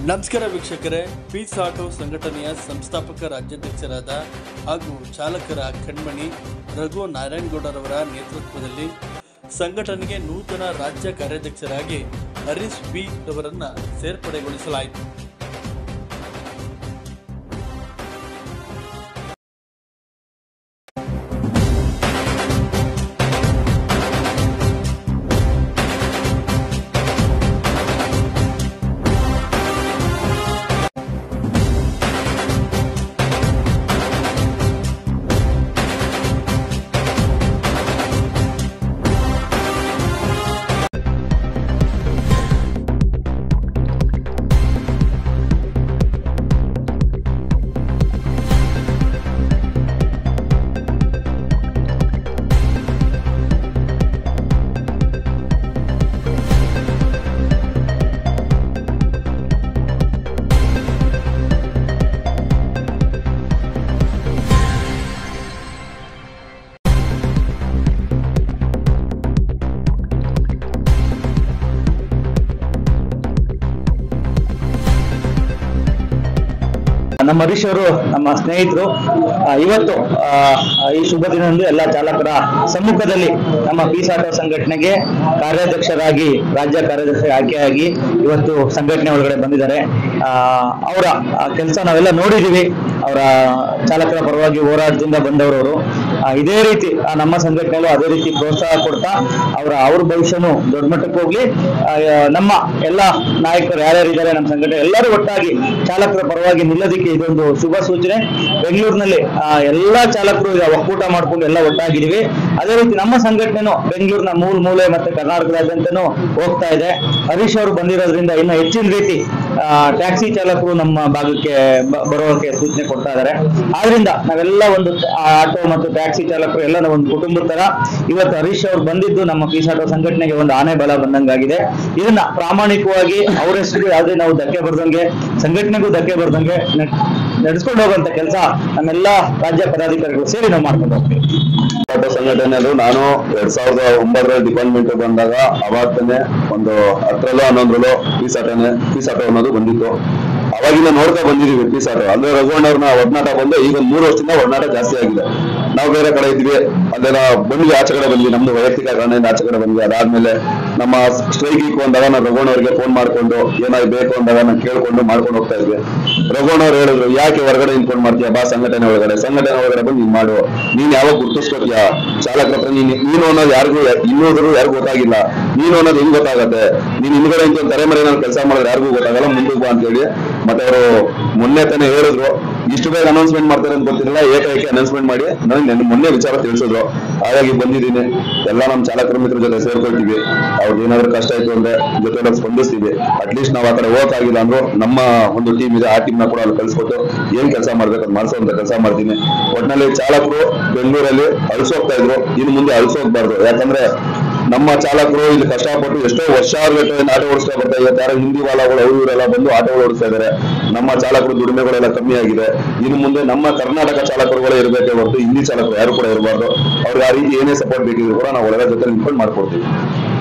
ನಮಸ್ಕಾರ ವೀಕ್ಷಕರೇ piece auto ಸಂಘಟನೆಯ ಸಂಸ್ಥಾಪಕ ರಾಜ್ಯಾಧ್ಯಕ್ಷರಾದ ಹಾಗೂ ಚಾಲಕರ ಕಣ್ಮಣಿ ರಘು ನಾರಾಯಣಗೌಡರವರ ನೇತೃತ್ವದಲ್ಲಿ ಸಂಘಟನೆಗೆ ನೂತನ ರಾಜ್ಯ ಕಾರ್ಯಾಧ್ಯಕ್ಷರಾಗಿ ಹರೀಶ್ ಬಿ ಅವರನ್ನು ಸೇರ್ಪಡೆಗೊಳಿಸಲಾಯಿತು ನಮ್ಮ ಹರೀಶ್ ಅವರು ನಮ್ಮ ಸ್ನೇಹಿತರು ಆ, ಇವತ್ತು ಆ, ಈ ಶುಭ ದಿನದಂದು ಎಲ್ಲ ಚಾಲಕರ ಸಮ್ಮುಖದಲ್ಲಿ ನಮ್ಮ ಪೀಸ್ ಆಟೋ ಸಂಘಟನೆಗೆ ಕಾರ್ಯಾಧ್ಯಕ್ಷರಾಗಿ ರಾಜ್ಯ ಕಾರ್ಯದರ್ಶಿ ಆಯ್ಕೆಯಾಗಿ ಇವತ್ತು ಸಂಘಟನೆ ಒಳಗಡೆ ಬಂದಿದ್ದಾರೆ ಆ, ಅವರ ಕೆಲಸ ನಾವೆಲ್ಲ ನೋಡಿದೀವಿ ಅವರ ಚಾಲಕರ ಪರವಾಗಿ ಹೋರಾಟದಿಂದ ಬಂದವರು ಇದೇ ರೀತಿ ಆ, ನಮ್ಮ ಸಂಘಟನೆಯಲ್ಲೂ ಅದೇ ರೀತಿ ಪ್ರೋತ್ಸಾಹ ಕೊಡ್ತಾ ಅವರ ಅವ್ರ ಭವಿಷ್ಯನು ದೊಡ್ಡ ಮಟ್ಟಕ್ಕೆ ಹೋಗ್ಲಿ ಆ, ನಮ್ಮ ಎಲ್ಲ ನಾಯಕರು ಯಾರ್ಯಾರಿದ್ದಾರೆ ನಮ್ಮ ಸಂಘಟನೆ ಎಲ್ಲರೂ ಒಟ್ಟಾಗಿ ಚಾಲಕರ ಪರವಾಗಿ ನಿಲ್ಲೋದಕ್ಕೆ ಇದೊಂದು ಶುಭ ಸೂಚನೆ ಬೆಂಗಳೂರಿನಲ್ಲಿ ಆ, ಎಲ್ಲಾ ಚಾಲಕರು ಈಗ ಒಕ್ಕೂಟ ಮಾಡ್ಕೊಂಡು ಎಲ್ಲ ಒಟ್ಟಾಗಿದ್ದೀವಿ ಅದೇ ರೀತಿ ನಮ್ಮ ಸಂಘಟನೆನೂ ಬೆಂಗಳೂರಿನ ಮೂಲ ಮೂಲೆ ಮತ್ತೆ ಕರ್ನಾಟಕದಾದ್ಯಂತನೂ ಹೋಗ್ತಾ ಇದೆ ಹರೀಶ್ ಅವರು ಬಂದಿರೋದ್ರಿಂದ ಇನ್ನು ಹೆಚ್ಚಿನ ರೀತಿ ಟ್ಯಾಕ್ಸಿ ಚಾಲಕರು ನಮ್ಮ ಭಾಗಕ್ಕೆ ಬ- ಬರೋಕೆ ಸೂಚನೆ ಕೊಡ್ತಾ ಇದ್ದಾರೆ ಆದ್ರಿಂದ ನಾವೆಲ್ಲ ಒಂದು ಆ, ಆಟೋ ಮತ್ತು ಟ್ಯಾಕ್ಸಿ ಚಾಲಕರು ಎಲ್ಲ ಒಂದು ಕುಟುಂಬದ ತರ ಇವತ್ತು ಹರೀಶ್ ಅವರು ಬಂದಿದ್ದು ನಮ್ಮ ಪೀಸ್ ಆಟೋ ಸಂಘಟನೆಗೆ ಒಂದು ಆನೆ ಬಲ ಬಂದಂಗಾಗಿದೆ ಇದನ್ನ ಪ್ರಾಮಾಣಿಕವಾಗಿ ಅವರೆಷ್ಟು ಯಾವ್ದೇ ನಾವು ಧಕ್ಕೆ ಬರ್ದಂಗೆ ಸಂಘಟನೆಗೂ ಧಕ್ಕೆ ಬರ್ದಂಗೆ ನಡ್- ನಡೆಸ್ಕೊಂಡು ಹೋಗುವಂತ ಕೆಲಸ ನಮ್ಮೆಲ್ಲ ರಾಜ್ಯ ಪದಾಧಿಕಾರಿಗಳು ಸೇರಿ ನಾವು ಮಾಡ್ಕೊಂಡು ಹೋಗ್ತೀವಿ ಆಟೋ ಸಂಘಟನೆಯದು ನಾನು ಎರಡ್ ಸಾವಿರದ ಒಂಬತ್ತರಲ್ಲಿ ಡಿಪಾರ್ಟ್ಮೆಂಟ್ ಬಂದಾಗ ಅವಾಗ್ತಾನೆ ಒಂದು ಹತ್ತರಲ್ಲೋ ಹನ್ನೊಂದರಲ್ಲೋ ಪೀಸ್ ಆಟೋನೆ ಪೀಸ್ ಆಟೋ ಅನ್ನೋದು ಬಂದಿತ್ತು ಅವಾಗಿಂದ ನೋಡ್ತಾ ಬಂದಿದೀವಿ ಪೀಸ್ ಆಟೋ ಅಂದ್ರೆ ರಘುವಣ್ಣವ್ರನ್ನ ಒಡನಾಟ ಬಂದು ಈಗ ಒಂದ್ ಮೂರು ವರ್ಷದಿಂದ ಒಡನಾಟ ಜಾಸ್ತಿ ಆಗಿದೆ ನಾವು ಬೇರೆ ಕಡೆ ಇದ್ವಿ ಅಲ್ಲೆಲ್ಲ ಬಂದ್ವಿ ಆಚೆ ಕಡೆ ಬಂದ್ವಿ ನಮ್ದು ವೈಯಕ್ತಿಕ ಕಾರಣದಿಂದ ಆಚೆ ಕಡೆ ಬಂದ್ವಿ ಅದಾದ್ಮೇಲೆ ನಮ್ಮ ಸ್ಟ್ರೈಕ್ ಇಕ್ಕು ಅಂದಾಗ ನಾನು ರಘುವಣ್ಣವ್ರಿಗೆ ಫೋನ್ ಮಾಡ್ಕೊಂಡು ಏನಾದ್ರು ಬೇಕು ಅಂದಾಗ ನಾನು ಕೇಳ್ಕೊಂಡು ಮಾಡ್ಕೊಂಡು ಹೋಗ್ತಾ ಇದ್ವಿ ರಘುವಣ್ಣವ್ರು ಹೇಳಿದ್ರು ಯಾಕೆ ಹೊರಗಡೆ ಇನ್ಫೋನ್ ಮಾಡ್ತೀಯ ಬಾ ಸಂಘಟನೆ ಒಳಗಡೆ ಸಂಘಟನೆ ಒಳಗಡೆ ಬಂದು ನೀನ್ ಮಾಡು ನೀನ್ ಯಾವಾಗ ಗುರ್ತಿಸ್ಕೊತೀಯ ಚಾಲಕರ ಹತ್ರ ನೀನ್ ನೀನು ಅನ್ನೋದು ಯಾರಿಗೂ ಇನ್ನೋದ್ರು ಯಾರಿಗೂ ಗೊತ್ತಾಗಿಲ್ಲ ನೀನು ಅನ್ನೋದು ಹೆಂಗ್ ಗೊತ್ತಾಗತ್ತೆ ನೀನ್ ಹಿಂದ್ಗಡೆ ಇಂತ ತಲೆಮರೆ ನಾನು ಕೆಲಸ ಮಾಡಿದ್ರೆ ಯಾರಿಗೂ ಗೊತ್ತಾಗಲ್ಲ ಮುಂದಕ್ಕೆ ಬಾ ಅಂತ ಹೇಳಿ ಮತ್ತೆ ಅವರು ಮೊನ್ನೆ ತಾನೇ ಹೇಳಿದ್ರು ಇಷ್ಟು ಬೇಗ ಅನೌನ್ಸ್ಮೆಂಟ್ ಮಾಡ್ತಾರೆ ಅಂತ ಗೊತ್ತಿರಲಿಲ್ಲ ಏಕೈಕೆ ಅನೌನ್ಸ್ಮೆಂಟ್ ಮಾಡಿ ನನಗೆ ನೆನ್ನೆ ಮೊನ್ನೆ ವಿಚಾರ ತಿಳಿಸಿದ್ರು ಹಾಗಾಗಿ ಬಂದಿದ್ದೀನಿ ಎಲ್ಲ ನಮ್ಮ ಚಾಲಕರ ಮಿತ್ರ ಜೊತೆ ಸೇರ್ಕೊಳ್ತೀವಿ ಅವ್ರಿಗೆ ಏನಾದ್ರು ಕಷ್ಟ ಆಯ್ತು ಅಂದ್ರೆ ಜೊತೆ ಸ್ಪಂದಿಸ್ತೀವಿ ಅಟ್ಲೀಸ್ಟ್ ನಾವು ಆ ಕಡೆ ಹೋಗಕ್ಕಾಗಿಲ್ಲ ಅಂದ್ರು ನಮ್ಮ ಒಂದು ಟೀಮ್ ಇದೆ ಆ ಟೀಮ್ ನ ಕೂಡ ಅಲ್ಲಿ ಕಳ್ಸಿಕೊಟ್ಟು ಏನ್ ಕೆಲಸ ಮಾಡ್ಬೇಕು ಅದು ಮಾಡಿಸೋಂತ ಕೆಲಸ ಮಾಡ್ತೀನಿ ಒಟ್ನಲ್ಲಿ ಚಾಲಕರು ಬೆಂಗಳೂರಲ್ಲಿ ಅಳಿಸೋಗ್ತಾ ಇದ್ರು ಇನ್ನು ಮುಂದೆ ಅಳಿಸೋಗ್ಬಾರ್ದು ಯಾಕಂದ್ರೆ ನಮ್ಮ ಚಾಲಕರು ಇಲ್ಲಿ ಕಷ್ಟಪಟ್ಟು ಎಷ್ಟೋ ವರ್ಷಾರ್ಗಟ್ಟಲೆ ಆಟೋ ಓಡಿಸ್ತಾ ಬರ್ತಾ ಇದ್ದಾರೆ ಯಾರೋ ಹಿಂದಿ ವಾಲಾಗಳು ಅವರು ಇವರೆಲ್ಲ ಬಂದು ಆಟೋಗಳು ಓಡಿಸ್ತಾ ಇದ್ದಾರೆ ನಮ್ಮ ಚಾಲಕರು ದುಡಿಮೆಗಳೆಲ್ಲ ಕಮ್ಮಿ ಆಗಿದೆ ಇನ್ನು ಮುಂದೆ ನಮ್ಮ ಕರ್ನಾಟಕ ಚಾಲಕರುಗಳೇ ಇರಬೇಕೇ ಹೊರತು ಹಿಂದಿ ಚಾಲಕರು ಯಾರು ಕೂಡ ಇರಬಾರ್ದು ಅವ್ರಿಗೆ ಆ ರೀತಿ ಏನೇ ಸಪೋರ್ಟ್ ಬೇಕಿದ್ರು ಕೂಡ ನಾವು ಒಳಗೆ ಜೊತೆ ನಿಂತ್ಕೊಂಡು ಮಾಡ್ಕೊಡ್ತೀವಿ